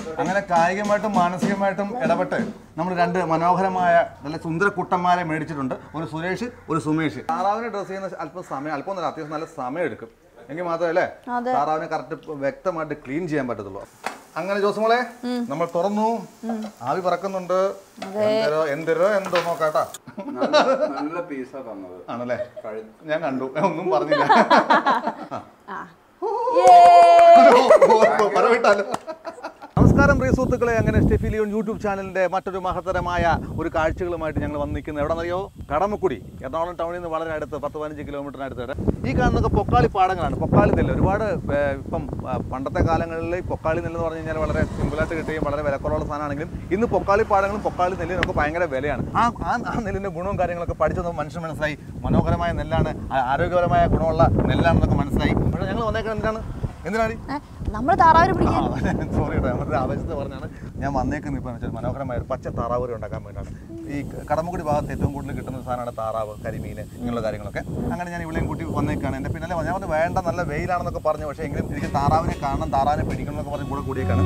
അങ്ങനെ കായികമായിട്ടും മാനസികമായിട്ടും ഇടപെട്ട് നമ്മൾ രണ്ട് മനോഹരമായ നല്ല സുന്ദര കുട്ടന്മാരെ മേടിച്ചിട്ടുണ്ട് ഒരു സുരേഷ് ഒരു സുമേഷ് താറാവിനെ ഡ്രസ് ചെയ്യുന്ന അല്പം സമയം അല്പം നല്ല അത്യാവശ്യം നല്ല സമയം എടുക്കും എങ്കിൽ മാത്രമല്ലേ അതെ. താറാവിനെ കറക്റ്റ് വ്യക്തമായിട്ട് ക്ലീൻ ചെയ്യാൻ പറ്റത്തുള്ളൂ അങ്ങനെ ജോസുമോളെ നമ്മൾ തുറന്നു ആവി പറക്കുന്നുണ്ട് എന്തരോ എന്തരോ എന്തോ നോക്കാട്ടാ നല്ല പീസാ തന്നത് ആണല്ലേ ഞാൻ കണ്ടു ഒന്നും പറഞ്ഞില്ല പറവിട്ടാലോ നമസ്കാരം പ്രിയ സുഹൃത്തുക്കളെ അങ്ങനെ സ്റ്റെഫി ലിയോൺ യൂട്യൂബ് ചാനലിന്റെ മറ്റൊരു മഹത്തരമായ ഒരു കാഴ്ചകളുമായിട്ട് ഞങ്ങൾ വന്നിരിക്കുന്നത് എവിടെന്നറിയോ കടമക്കുടി എറണാകുളം ടൗണിൽ നിന്ന് വളരെ അടുത്ത് പത്ത് പതിനഞ്ച് കിലോമീറ്ററിനടുത്ത് ഈ കാണുന്നൊക്കെ പൊക്കാളി പാടങ്ങളാണ് പൊക്കാളി നെല്ല് ഒരുപാട് ഏർ, ഇപ്പം ആ, പണ്ടത്തെ കാലങ്ങളിൽ പൊക്കാളി നെല്ല് എന്ന് പറഞ്ഞു കഴിഞ്ഞാൽ വളരെ സിമ്പിളായിട്ട് കിട്ടുകയും വളരെ വിലക്കുറവുള്ള സാധനമാണെങ്കിലും ഇന്ന് പൊക്കാളി പാടങ്ങളും പൊക്കാളി നെല്ലിനൊക്കെ ഭയങ്കര വിലയാണ് ആ ആ ആ നെല്ലിന്റെ ഗുണവും കാര്യങ്ങളൊക്കെ പഠിച്ചു വന്നപ്പോൾ മനുഷ്യൻ മനസ്സിലായി മനോഹരമായ നെല്ലാണ് ആ- ആരോഗ്യപരമായ ഗുണമുള്ള നെല്ലാണെന്നൊക്കെ മനസ്സിലായി പക്ഷേ ഞങ്ങൾ വന്നേക്കുന്നത് എന്താണ് എന്തിനാണ് നമ്മൾ താറാവിനെ പിടിക്കാൻ സോറി കേട്ടോ നമ്മുടെ ആവേശത്തെ പറഞ്ഞാണ് ഞാൻ വന്നേക്കുന്നത് ഇപ്പോൾ വെച്ചാൽ മനോഹരമായ ഒരു പച്ച താറാവ് ഉണ്ടാക്കാൻ വേണ്ടിയാണ് ഈ കടമക്കുടി ഭാഗത്ത് ഏറ്റവും കൂടുതൽ കിട്ടുന്ന ഒരു സാധനമാണ് താറാവ് കരിമീൻ ഇങ്ങനെയുള്ള കാര്യങ്ങളൊക്കെ അങ്ങനെ ഞാൻ ഇവിടെയും കൂട്ടി വന്നേക്കാണ് എൻ്റെ പിന്നാലെ ഞാൻ പറഞ്ഞു വേണ്ട നല്ല വെയിലാണെന്നൊക്കെ പറഞ്ഞു പക്ഷേ എങ്കിലും എനിക്ക് താറാവിനെ കാണണം താറാവിനെ പിടിക്കണം എന്നൊക്കെ പറഞ്ഞ് കൂടെ കൂടിയേക്കാണ്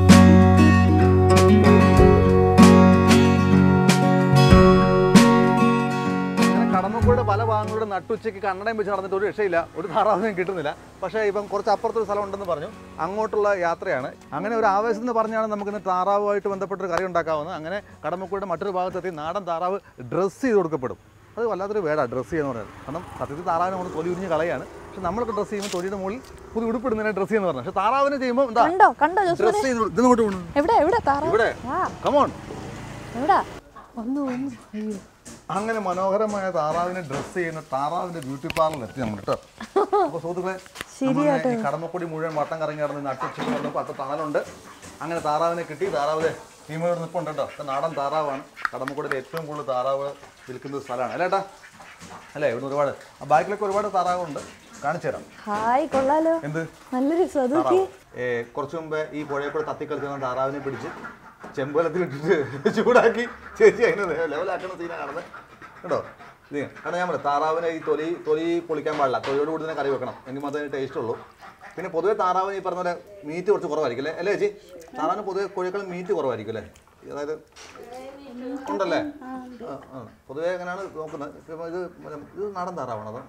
അങ്ങനെ കടമക്കുടിയുടെ പല ഭാഗങ്ങളുടെ നട്ടുച്ചയ്ക്ക് കണ്ണടയും വെച്ച് നടന്നിട്ട് ഒരു രക്ഷയില്ല ഒരു താറാവിനെയും കിട്ടുന്നില്ല പക്ഷേ ഇപ്പം കുറച്ച് അപ്പുറത്തൊരു സ്ഥലം ഉണ്ടെന്ന് പറഞ്ഞു അങ്ങോട്ടുള്ള യാത്രയാണ് അങ്ങനെ ഒരു ആവേശം എന്ന് പറഞ്ഞാണ് നമുക്കിന്ന് താറാവുമായിട്ട് ബന്ധപ്പെട്ടൊരു കറി ഉണ്ടാക്കാവുന്നത് അങ്ങനെ കടമക്കുടിയുടെ മറ്റൊരു ഭാഗത്തെത്തി നാടൻ താറാവ് ഡ്രസ്സ് ചെയ്ത് കൊടുക്കപ്പെടും അത് വല്ലാത്തൊരു വേടാ ഡ്രസ്സ് ചെയ്യുന്ന പറയുന്നത് കാരണം സത്യത്തിൽ താറാവിനെ നമ്മൾ തൊലി ഉരിഞ്ഞ് കളയാണ് പക്ഷെ നമ്മളൊക്കെ ഡ്രസ്സ് ചെയ്യുമ്പോൾ തൊലിയുടെ മുകളിൽ പുതിയ ഉടുപ്പിടുന്നതിനെ ഡ്രസ്സ് ചെയ്യുന്ന പറഞ്ഞു പക്ഷേ താറാവിനെ ചെയ്യുമ്പോൾ എന്താ കണ്ടോ കണ്ടോ ജോസ് ഡ്രസ്സ് ചെയ്ത് ഇത് ഇങ്ങോട്ട് കൊണ്ടു എവിടെ എവിടെ താറാവ് ഇവിടെ ആ കമോൺ എവിടാ ഒന്ന് ഒന്ന് അയ്യോ അങ്ങനെ മനോഹരമായ താറാവിനെ ഡ്രസ്സ് ചെയ്യുന്ന താറാവിന്റെ ബ്യൂട്ടി പാർലറിൽ എത്തി നമ്മൾ കേട്ടോ അപ്പൊ സുഹൃത്തുക്കളെ നമ്മളിങ്ങനെ ഈ കടമക്കുടി മുഴുവൻ വട്ടം കറങ്ങി നടന്ന് നട്ടുച്ചയ്ക്ക് വന്ന് പത്ത് തണലുണ്ട് അങ്ങനെ താറാവിനെ കിട്ടി താറാവിലെ ടീമുകൾ നിൽപ്പുണ്ട് കേട്ടോ ഇത് നാടൻ താറാവാണ് കടമക്കുടിയിൽ ഏറ്റവും കൂടുതൽ താറാവ് വിൽക്കുന്ന ഒരു സ്ഥലമാണ് അല്ലേ ഏട്ടാ അല്ലേ ഇവിടെ ഒരുപാട് ആ ബാക്കിലൊക്കെ ഒരുപാട് താറാവുണ്ട് കാണിച്ചു തരാം ഹായ് കൊള്ളാലോ എന്ത് നല്ലൊരു സ്വതുക്കി ഏ, കുറച്ച് മുമ്പേ ഈ പുഴയിൽ കൂടെ തത്തിക്കളിച്ച താറാവിനെ പിടിച്ച് ചെമ്പലത്തിൽ ഇട്ടിട്ട് ചൂടാക്കി ചേച്ചി അതിനെ ലെവലാക്കുന്ന സീനാണ് കാണുന്നത് കേട്ടോ ഇത് കാരണം ഞാൻ പറയാം താറാവിനെ ഈ തൊലി തൊലി പൊളിക്കാൻ പാടില്ല തൊലിയോട് കൂടി തന്നെ കറി വെക്കണം എങ്കിൽ മാത്രമേ ടേസ്റ്റ് ഉള്ളൂ പിന്നെ പൊതുവെ താറാവിന് ഈ പറഞ്ഞ പോലെ മീറ്റ് കുറച്ച് കുറവായിരിക്കും അല്ലേ അല്ലേ ചേച്ചി താറാവിന് പൊതുവെ കോഴിയേക്കാളും മീറ്റ് കുറവായിരിക്കും അല്ലേ അതായത് ഉണ്ടല്ലേ ആ, ആ. പൊതുവെ എങ്ങനെയാണ് നോക്കുന്നത് ഇപ്പം ഇത് ഇത് നാടൻ താറാവാണോ അതോ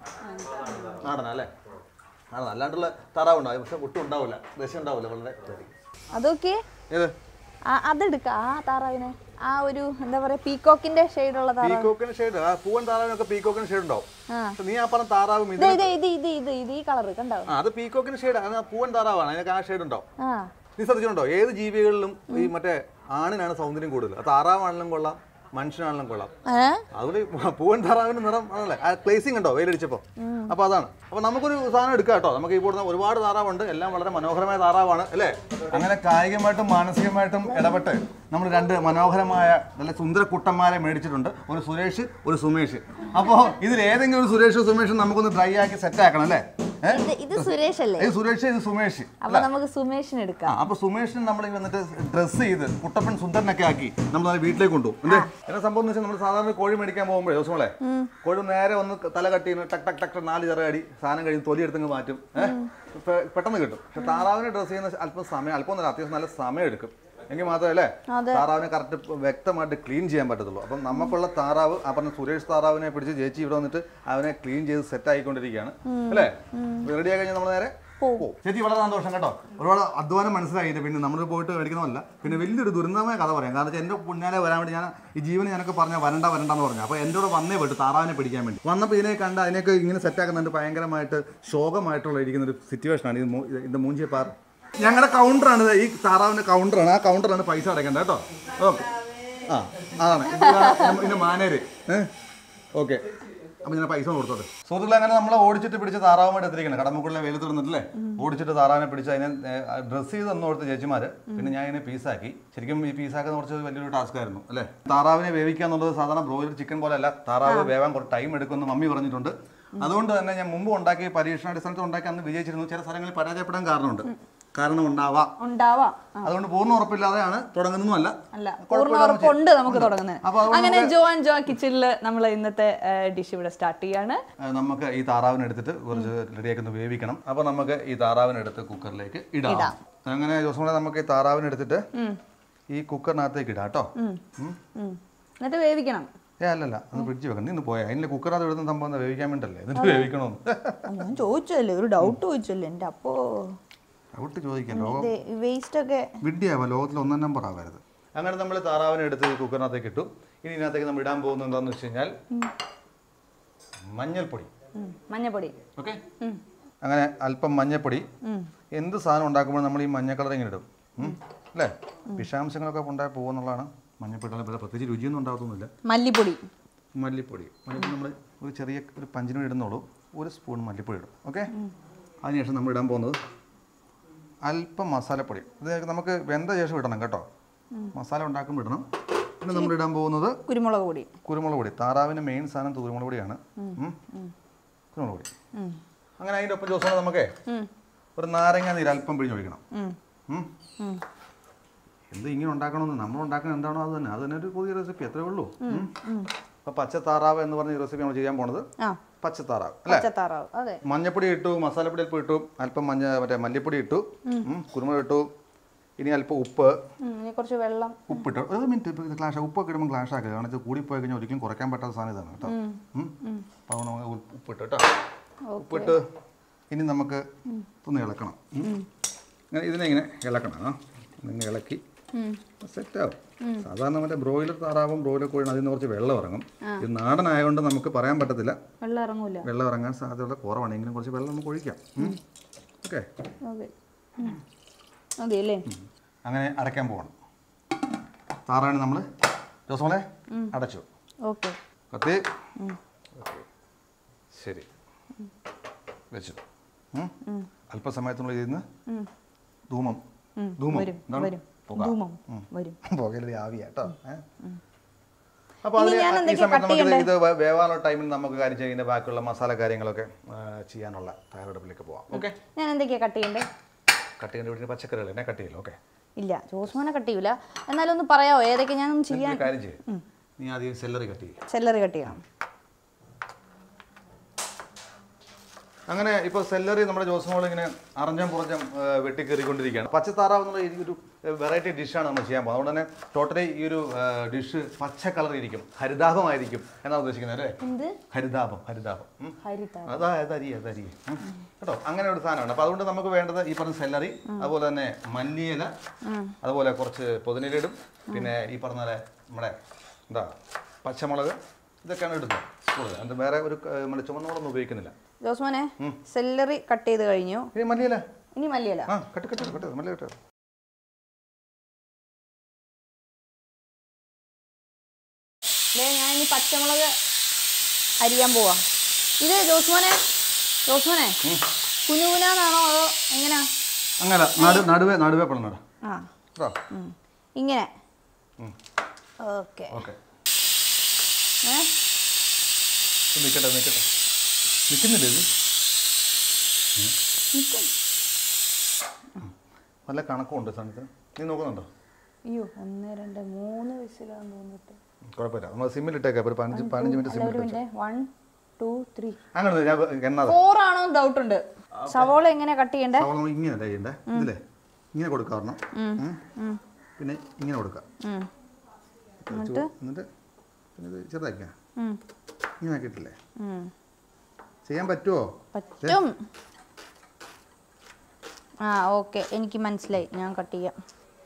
നാടനാ അല്ലേ നാടൻ അല്ലാണ്ടുള്ള താറാവുണ്ടാവും പക്ഷെ ഒട്ടും ഉണ്ടാവില്ല ദശ ഉണ്ടാവില്ല വളരെ അതൊക്കെ ഏത് ആ അതെടുക്ക ആ താറാവിനെ ആ ഒരു എന്താ പറയാ പീകോക്കിന്റെ ഷെയ്ഡുള്ള താറാവ് പീക്കോക്കിന് ഷെയ്ഡ് ആ പൂവൻ താറാവിനൊക്കെ പീക്കോക്കിന് ഷെയ്ഡ് ഉണ്ടാവും ആ പക്ഷെ നീ ആ പറഞ്ഞ താറാവും ഇത് ഇത് ഇത് ഇത് ഇത് ഇത് ഇത് ഈ കളർ കണ്ടോ ആ അത് പീക്കോക്കിന് ഷെയ്ഡ് അത് ആ പൂവൻ താറാവാണ് അതിനൊക്കെ ആ ഷെയ്ഡ് ഉണ്ടാവും ആ നീ ശ്രദ്ധിച്ചിട്ടുണ്ടോ ഏത് ജീവികളിലും ഈ മറ്റേ ആണിനാണ് സൗന്ദര്യം കൂടുതൽ അത് താറാവാണെങ്കിലും കൊള്ളാം മനുഷ്യനാണെങ്കിലും കൊള്ളാം ഏ അതുകൊണ്ട് ഈ പൂവൻ താറാവിന്റെ നിറം ആണല്ലേ ആ പ്ലേസിംഗ് ഉണ്ടോ വെയിലടിച്ചപ്പോൾ അപ്പൊ അതാണ് അപ്പൊ നമുക്കൊരു സാധനം എടുക്കാം കേട്ടോ നമുക്ക് ഈ കൂടുന്ന ഒരുപാട് താറാവുണ്ട് എല്ലാം വളരെ മനോഹരമായ താറാവാണ് അല്ലേ അങ്ങനെ കായികമായിട്ടും മാനസികമായിട്ടും ഇടപെട്ട് നമ്മൾ രണ്ട് മനോഹരമായ നല്ല സുന്ദര കുട്ടന്മാരെ മേടിച്ചിട്ടുണ്ട് ഒരു സുരേഷ് ഒരു സുമേഷ് അപ്പോൾ ഇതിൽ ഏതെങ്കിലും ഒരു സുരേഷ് സുമേഷും നമുക്കൊന്ന് ഡ്രൈ ആക്കി സെറ്റ് ആക്കണം അല്ലേ ഏഹ് ഇത് ഇത് സുരേഷ് അല്ലേ ഇത് സുരേഷ് ഇത് സുമേഷ് അപ്പൊ നമുക്ക് സുമേഷിന് ആ എടുക്കാം അപ്പൊ സുമേഷിന് നമ്മൾ വന്നിട്ട് ഡ്രസ്സ് ചെയ്ത് കുട്ടപ്പൻ സുന്ദരനൊക്കെ ആക്കി നമ്മൾ അത് വീട്ടിലേക്ക് കൊണ്ടുപോകും എന്തേ എന്നാ സംഭവം എന്ന് വെച്ചാൽ നമ്മൾ സാധാരണ കോഴി മേടിക്കാൻ പോകുമ്പോഴേ ദിവസങ്ങളെ കോഴി നേരെ ഒന്ന് തല കട്ട് ചെയ്യുന്ന ടക്ക് ടക്ക് ടക്ക് നാല് ചെറുകടി സാധനം കഴിഞ്ഞ് തൊലി എടുത്തങ്ങ് മാറ്റും ഏഹ് പെട്ടെന്ന് കിട്ടും പക്ഷെ താറാവിനെ ഡ്രസ്സ് ചെയ്യുന്ന അല്പം സമയം അല്പം നല്ല അത്യാവശ്യം നല്ല സമയം എടുക്കും എങ്കിൽ മാത്രമല്ലേ അതെ. താറാവിനെ കറക്റ്റ് വ്യക്തമായിട്ട് ക്ലീൻ ചെയ്യാൻ പറ്റത്തുള്ളൂ അപ്പം നമുക്കുള്ള താറാവ് ആ പറഞ്ഞ സുരേഷ് താറാവിനെ പിടിച്ച് ചേച്ചി ഇവിടെ വന്നിട്ട് അവനെ ക്ലീൻ ചെയ്ത് സെറ്റ് ആയിക്കൊണ്ടിരിക്കുകയാണ് അല്ലേ റെഡി ആയി കഴിഞ്ഞാൽ നമ്മൾ നേരെ പോകും ചേച്ചി വളരെ സന്തോഷം കേട്ടോ ഒരുപാട് അധ്വാനം മനസ്സിലായില്ല പിന്നെ നമ്മൾ പോയിട്ട് മേടിക്കണമല്ല പിന്നെ വലിയൊരു ദുരന്തമായ കഥ പറയാം കാരണം വെച്ചാൽ എൻ്റെ പുണ്യാലെ വരാൻ വേണ്ടി ഞാൻ ഈ ജീവൻ ഞാനൊക്കെ പറഞ്ഞ വരണ്ട വരണ്ടെന്ന് പറഞ്ഞു അപ്പോൾ എൻ്റെ കൂടെ വന്നേ പോയിട്ട് താറാവിനെ പിടിക്കാൻ വേണ്ടി വന്നപ്പോൾ ഇതിനെ കണ്ട് അതിനെയൊക്കെ ഇങ്ങനെ സെറ്റ് ആക്കുന്നുണ്ട് ഭയങ്കരമായിട്ട് ശോകമായിട്ടുള്ള ഇരിക്കുന്ന ഒരു സിറ്റുവേഷനാണ് ഇത് മൂ- ഇത് ഇതിൻ്റെ മൂഞ്ചിയ പാർ ഞങ്ങളുടെ കൗണ്ടറാണ് ഇത് ഈ താറാവിൻ്റെ കൗണ്ടറാണ് ആ കൗണ്ടറാണ് പൈസ അടയ്ക്കേണ്ടത് കേട്ടോ ഓക്കെ ആ അതാണ് ഇതാണ് ഇതിൻ്റെ മാനേര് ഓക്കെ അപ്പം ഞാൻ പൈസ കൊടുത്തോട്ടെ സുഹൃത്തുക്കളെ അങ്ങനെ നമ്മൾ ഓടിച്ചിട്ട് പിടിച്ച താറാവുമായിട്ട് എത്തിരിക്കണം കടമുക്കുള്ള വെയിലത്ത് നിന്നിട്ടില്ലേ ഓടിച്ചിട്ട് താറാവിനെ പിടിച്ച് അതിനെ ഡ്രസ്സ് ചെയ്ത് തന്നു കൊടുത്ത ചേച്ചിമാര് പിന്നെ ഞാൻ ഇതിനെ പീസാക്കി ശരിക്കും ഈ പീസാക്കുന്ന കുറച്ച് വലിയൊരു ടാസ്ക് ആയിരുന്നു അല്ലേ താറാവിനെ വേവിക്കുക എന്നുള്ളത് സാധാരണ ബ്രോയിലർ ചിക്കൻ പോലെ അല്ല താറാവ് വേവാൻ കുറച്ച് ടൈം എടുക്കുമെന്ന് മമ്മി പറഞ്ഞിട്ടുണ്ട് അതുകൊണ്ട് തന്നെ ഞാൻ മുമ്പ് ഉണ്ടാക്കി പരീക്ഷണാടിസ്ഥാനത്തിൽ ഉണ്ടാക്കി അന്ന് വിജയിച്ചിരുന്നു ചില സ്ഥലങ്ങളിൽ പരാജയപ്പെടാൻ കാരണമുണ്ട് കാരണം ഉണ്ടാവാം ഉണ്ടാവാം ആ, അതുകൊണ്ട് പൂർണ്ണ ഉറപ്പില്ലാതെയാണ് തുടങ്ങുന്നതുമല്ല അല്ല പൂർണ്ണ കുഴപ്പമില്ല നമുക്ക് ഉറപ്പുണ്ട് നമുക്ക് തുടങ്ങുന്നത് അപ്പൊ അതുകൊണ്ട് അങ്ങനെ ജോ ആൻഡ് ജോ കിച്ചണിൽ നമ്മൾ ഇന്നത്തെ ഡിഷ് ഇവിടെ സ്റ്റാർട്ട് ചെയ്യാണ് ആ, നമുക്ക് ഈ താറാവിനെ എടുത്തിട്ട് കുറച്ച് റെഡിയാക്കി ഒന്ന് വേവിക്കണം അപ്പോൾ നമുക്ക് ഈ താറാവിനെ എടുത്ത് കുക്കറിലേക്ക് ഇടാം അങ്ങനെ ദിവസം കൂടെ നമുക്ക് ഈ താറാവിനെ എടുത്തിട്ട് ഈ കുക്കറിനകത്തേക്ക് ഇടാം കേട്ടോ ഉം. ഉം. എന്നിട്ട് വേവിക്കണം ഏ അല്ലല്ല അത് ഫ്രിഡ്ജ് വെക്കണം നിന്ന് പോയാ അതിൻ്റെ കുക്കറിനകത്ത് ഇടുന്ന സംഭവം എന്താ വേവിക്കാൻ വേണ്ടല്ലേ എന്നിട്ട് വേവിക്കണമെന്ന് ആ, ഞാൻ ചോദിച്ചല്ലേ ഒരു ഡൗട്ട് ചോദിച്ചല്ലേ എൻ്റെ അപ്പോ ഔട്ട് ചോദിക്കാൻ ലോകം വേസ്റ്റ് ഒക്കെ വിഡ്ഢിയാവാ ലോകത്തിൽ ഒന്നാം നമ്പർ ആവരുത് അങ്ങനെ നമ്മൾ താറാവിനെ എടുത്ത് ഈ കുക്കറിനകത്തേക്ക് ഇട്ടു ഇനി ഇതിനകത്തേക്ക് നമ്മൾ ഇടാൻ പോകുന്നത് എന്താണെന്ന് വെച്ച് കഴിഞ്ഞാൽ മഞ്ഞൾപ്പൊടി ഉം. മഞ്ഞപ്പൊടി ഓക്കെ ഉം. അങ്ങനെ അല്പം മഞ്ഞൾപ്പൊടി ഉം. എന്ത് സാധനം ഉണ്ടാക്കുമ്പോൾ നമ്മൾ ഈ മഞ്ഞ കളർ ഇങ്ങനെ ഇടും ഉം. അല്ലേ വിഷാംശങ്ങളൊക്കെ ഉണ്ടായി പോകുന്നുള്ളതാണ് മഞ്ഞൾപ്പൊടി ഇടുന്നത്. പ്രത്യേകിച്ച് രുചിയൊന്നും ഉണ്ടാകത്തൊന്നുമില്ല മല്ലിപ്പൊടി മല്ലിപ്പൊടി മല്ലിപ്പൊടി നമ്മൾ ഒരു ചെറിയ ഒരു പഞ്ചിന് വേണ്ടി ഇടുന്നുള്ളൂ ഒരു സ്പൂൺ മല്ലിപ്പൊടി ഇടും ഓക്കെ അതിനുശേഷം നമ്മൾ ഇടാൻ പോകുന്നത് അല്പം മസാലപ്പൊടി ഇത് നമുക്ക് വെന്ത ശേഷം ഇടണം കേട്ടോ മസാല ഉണ്ടാക്കുമ്പോൾ ഇടണം പിന്നെ നമ്മൾ ഇടാൻ പോകുന്നത് കുരുമുളക് പൊടി കുരുമുളക് പൊടി താറാവിൻ്റെ മെയിൻ സാധനം കുരുമുളക് പൊടിയാണ് ഉം. കുരുമുളക് പൊടി ഉം. അങ്ങനെ അതിൻ്റെ ഒപ്പം ദിവസം നമുക്ക് ഉം. ഒരു നാരങ്ങ നീര് അല്പം പിഴിഞ്ഞൊഴിക്കണം ഉം. ഉം. ഉം. എന്ത് ഇങ്ങനെ ഉണ്ടാക്കണമെന്ന് നമ്മൾ ഉണ്ടാക്കുന്ന എന്താണോ അത് തന്നെ അത് തന്നെ ഒരു പുതിയ റെസിപ്പി അത്രേ ഉള്ളൂ അപ്പോൾ പച്ച താറാവ് എന്ന് പറഞ്ഞ റെസിപ്പി നമ്മൾ ചെയ്യാൻ പോണത് ആ പച്ച താറാവ് അല്ലേ പച്ചത്താറാവ് അതെ മഞ്ഞപ്പൊടി ഇട്ടു മസാലപ്പൊടി അല്പം ഇട്ടു അല്പം മഞ്ഞ മറ്റേ മല്ലിപ്പൊടി ഇട്ടു ഉം, കുരുമുളക് ഇട്ടു ഇനി അല്പം ഉപ്പ് ഉം, ഇനി കുറച്ച് വെള്ളം ഉപ്പിട്ടു ഒരു മിനിറ്റ് ഇപ്പോൾ ഇത് ക്ലാഷ് ഉപ്പൊക്കെ ഇടുമ്പോൾ ക്ലാഷ് ആക്കുക കാരണം ഇത് കൂടിപ്പോയി കഴിഞ്ഞാൽ ഒരിക്കലും കുറയ്ക്കാൻ പറ്റാത്ത സാധനം ഇതാണ് കേട്ടോ ഉം. അപ്പോൾ അതുകൊണ്ട് നമുക്ക് ഉപ്പ് ഉപ്പിട്ടു കേട്ടോ ഉപ്പിട്ട് ഇനി നമുക്ക് ഒന്ന് ഇളക്കണം ഉം. ഇങ്ങനെ ഇതിനെ ഇങ്ങനെ ഇളക്കണം ആ ഇങ്ങനെ ഇളക്കി ഉം. സെറ്റാവും സാധാരണ മറ്റേ ബ്രോയിലർ താറാവും ബ്രോയിലർ കോഴിയും അതിൽ നിന്ന് കുറച്ച് വെള്ളം ഇറങ്ങും ഇത് നാടനായതുകൊണ്ട് നമുക്ക് പറയാൻ പറ്റത്തില്ല വെള്ളം ഇറങ്ങൂല വെള്ളം ഇറങ്ങാൻ സാധ്യതയുള്ള കുറവാണ് എങ്കിലും കുറച്ച് വെള്ളം നമുക്ക് ഒഴിക്കാം ഓക്കെ ഓക്കെ മതി അല്ലേ അങ്ങനെ അടയ്ക്കാൻ പോകണം താറാണ് നമ്മൾ ജോസോളെ അടച്ചു ഓക്കെ കത്തി ഓക്കേ. ശരി വെച്ചു ഉം. അല്പസമയത്തിനുള്ളിൽ ഇരുന്ന് ധൂമം ധൂമം വരും എന്താണ്? വരും പുക ധൂമം വരും പുകയിലൊരു ആവിയാ കേട്ടോ അപ്പോൾ ഇനി അതിന് ഞാൻ ഈ എന്തൊക്കെയാ സമയത്ത് cut നമുക്ക് ഇത് വേ- വേവാനുള്ള ടൈമിൽ നമുക്ക് കാര്യം ചെയ്യുന്ന ബാക്കിയുള്ള മസാല കാര്യങ്ങളൊക്കെ ആ, ചെയ്യാനുള്ള തയ്യാറെടുപ്പിലേക്ക് പോവാം ഓക്കെ ഞാൻ എന്തൊക്കെയാ കട്ട് ചെയ്യണ്ടേ കട്ട് ചെയ്യേണ്ട വീട്ടിൽ പച്ചക്കറികൾ എന്നെ കട്ട് ചെയ്യല്ലോ ഓക്കെ ഇല്ല ജോസ്മോനെ കട്ട് ചെയ്യൂല എന്നാലും ഒന്ന് പറയാവോ ഏതൊക്കെ ഞാൻ ഒന്ന് ചെയ്യാൻ കാര്യം ചെയ്യും നീ ആദ്യം സെല്ലറി കട്ട് ചെയ്യും സെല്ലറി കട്ട് ചെയ്യണം അങ്ങനെ ഇപ്പോൾ സെല്ലറി നമ്മുടെ ജോസ്മോൾ ഇങ്ങനെ അറഞ്ഞം പുറഞ്ഞം വെട്ടി കയറിക്കൊണ്ടിരിക്കുകയാണ് പച്ചത്താറാവ് എന്നുള്ള ഈ ഒരു വെറൈറ്റി ഡിഷാണ് നമ്മൾ ചെയ്യാൻ പോകുന്നത് അതുകൊണ്ട് തന്നെ ടോട്ടലി ഈ ഒരു ഡിഷ് പച്ച കളർ ഇരിക്കും ഹരിതാപമായിരിക്കും എന്നാണ് ഉദ്ദേശിക്കുന്നത് അല്ലേ എന്ത് ഹരിതാപം ഹരിതാപം ഉം. ഹരിത അതാ അതരി അതരി ഉം. കേട്ടോ അങ്ങനെ ഒരു സാധനമാണ് അപ്പോൾ അതുകൊണ്ട് നമുക്ക് വേണ്ടത് ഈ പറഞ്ഞ സെല്ലറി അതുപോലെ തന്നെ മല്ലിയില അതുപോലെ കുറച്ച് പുതിനില ഇടും പിന്നെ ഈ പറഞ്ഞ പോലെ നമ്മുടെ എന്താ പച്ചമുളക് ഇതൊക്കെയാണ് ഇടുന്നത് കൂടുതൽ അത് വേറെ ഒരു ക- നമ്മുടെ ചുമന്നുകളൊന്നും ഉപയോഗിക്കുന്നില്ല ജോസ്മോനെ സെല്ലറി കട്ട് ചെയ്ത് കഴിഞ്ഞു ഈ മല്ലിയില ഇനി മല്ലിയല ആ കട്ട് കട്ട് കട്ട് മല്ലി കട്ട് ദേ ഞാൻ ഇനി പച്ചമുളക് അരിയാൻ പോവാ ഇത് ജോസ്മോനെ ജോസ്മോനെ കുനുകുനാന്നാണോ അതോ എങ്ങനാ അങ്ങനെ നടു നടുവേ നടുവേ പണം ആ കേട്ടോ ഉം. ഇങ്ങനെ ഉം. ഓക്കെ ഓക്കെ ഏ നിൽക്കട്ടെ നിൽക്കട്ടെ നിൽക്കുന്നില്ലേ ഇത് നിൽക്കും നല്ല കണക്കുണ്ട് സാധനത്തിന് നീ നോക്കുന്നുണ്ടോ അയ്യോ ഒന്ന് രണ്ട് മൂന്ന് വിസിലാന്ന് തോന്നിട്ട് കുഴപ്പമില്ല നമ്മൾ സിമ്മിലിട്ടേക്കാം ഒരു പതിനഞ്ച് പതിനഞ്ച് മിനിറ്റ് അല്ല ഒരു സിമ്മിൽ മിനിറ്റ് വൺ ടു ത്രീ അങ്ങനെ ഞാൻ എണ്ണ ഫോർ ആണോ ഡൗട്ട് ഉണ്ട് സവോള എങ്ങനെ കട്ട് ചെയ്യണ്ടേ സവാള നമ്മൾ ഇങ്ങനെ അല്ലേ ചെയ്യണ്ടേ ഇതില്ലേ ഇങ്ങനെ കൊടുക്കുക ഒരെണ്ണം ഉം. ഉം. പിന്നെ ഇങ്ങനെ കൊടുക്കുക ഉം. ചു- എന്നിട്ട് പിന്നെ ഇത് ചെറുതാക്കുക ഉം. ഇങ്ങനെ ആക്കിയിട്ടില്ലേ ഉം. ചെയ്യാൻ പറ്റുമോ പറ്റും ആ ഓക്കെ എനിക്ക് മനസ്സിലായി ഞാൻ കട്ട് ചെയ്യാം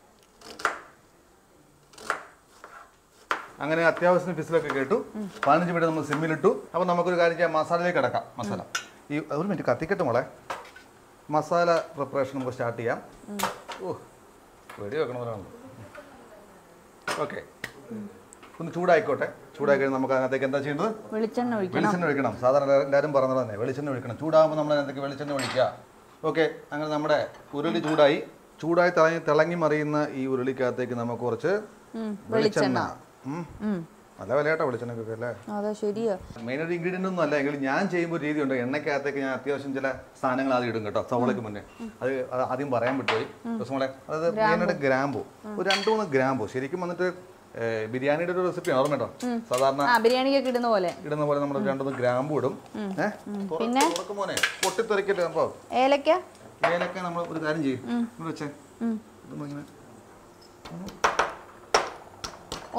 അങ്ങനെ അത്യാവശ്യം ഫിസിലൊക്കെ കേട്ടു പതിനഞ്ച് മിനിറ്റ് നമ്മൾ സിമ്മിലിട്ടു അപ്പോൾ നമുക്കൊരു കാര്യം ചെയ്യാം മസാലയിലേക്ക് കിടക്കാം മസാല ഈ ഒരു മിനിറ്റ് കത്തിക്കട്ടെ മോളെ മസാല പ്രിപ്പറേഷൻ നമുക്ക് സ്റ്റാർട്ട് ചെയ്യാം ഓ വെടി വെക്കണമെന്നാണ് ഓക്കെ ഒന്ന് ചൂടായിക്കോട്ടെ ചൂടായി കഴിഞ്ഞാൽ നമുക്ക് അതിനകത്തേക്ക് എന്താ ചെയ്യേണ്ടത് വെളിച്ചെണ്ണ ഒഴിക്കണം വെളിച്ചെണ്ണ ഒഴിക്കണം സാധാരണ എല്ലാവരും പറഞ്ഞത് തന്നെ വെളിച്ചെണ്ണ ഒഴിക്കണം ചൂടാകുമ്പോൾ നമ്മൾ അതിനകത്തേക്ക് വെളിച്ചെണ്ണ ഒഴിക്കുക ഓക്കെ അങ്ങനെ നമ്മുടെ ഉരുളി ചൂടായി ചൂടായി തിളങ്ങി തിളങ്ങി മറിയുന്ന ഈ ഉരുളിക്കകത്തേക്ക് നമുക്ക് കുറച്ച് ഉം. വെളിച്ചെണ്ണ ഉം. ഉം. നല്ല വിലയാട്ടോ വെളിച്ചെണ്ണക്കൊക്കെ അല്ലേ അതെ ശരിയാ മെയിൻ ഒരു ഇൻഗ്രീഡിയൻ്റ് ഒന്നും അല്ല എങ്കിലും ഞാൻ ചെയ്യുമ്പോൾ ഒരു രീതിയുണ്ട് എണ്ണയ്ക്കകത്തേക്ക് ഞാൻ അത്യാവശ്യം ചില സാധനങ്ങൾ ആദ്യം ഇടും കേട്ടോ സവോളയ്ക്ക് മുന്നേ അത് അത് ആദ്യം പറയാൻ പറ്റുപോയി ദിവസങ്ങളെ അതായത് മെയിനായിട്ട് ഗ്രാമ്പു ഒരു രണ്ട് മൂന്ന് ഗ്രാമ്പു ശരിക്കും വന്നിട്ട് ഏഹ്, ബിരിയാണിയുടെ ഒരു റെസിപ്പി ഓർമ്മ കേട്ടോ സാധാരണ ആ ബിരിയാണിക്കൊക്കെ ഇടുന്ന പോലെ ഇടുന്ന പോലെ നമ്മൾ രണ്ടൊന്ന് ഗ്രാമ്പു ഇടും ഏഹ് പിന്നെ? തുറക്ക് മോനെ പൊട്ടിത്തെറിക്കട്ടെ അപ്പോൾ ഏലക്ക ഏലക്ക നമ്മൾ ഒരു കാര്യം ചെയ്യും ഇവിടെ വെച്ചേ ഉം. ഇതൊന്ന് ഇങ്ങനെ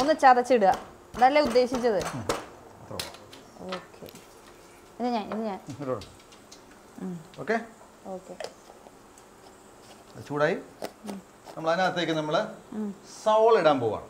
ഒന്ന് ചതച്ചിടുക അതല്ലേ ഉദ്ദേശിച്ചത് അത്ര ഓക്കെ ഇത് ഞാൻ ഇത് ഞാൻ ഓക്കെ ഓക്കെ ചൂടായി നമ്മൾ അതിനകത്തേക്ക് നമ്മൾ സവോള ഇടാൻ പോവാണ്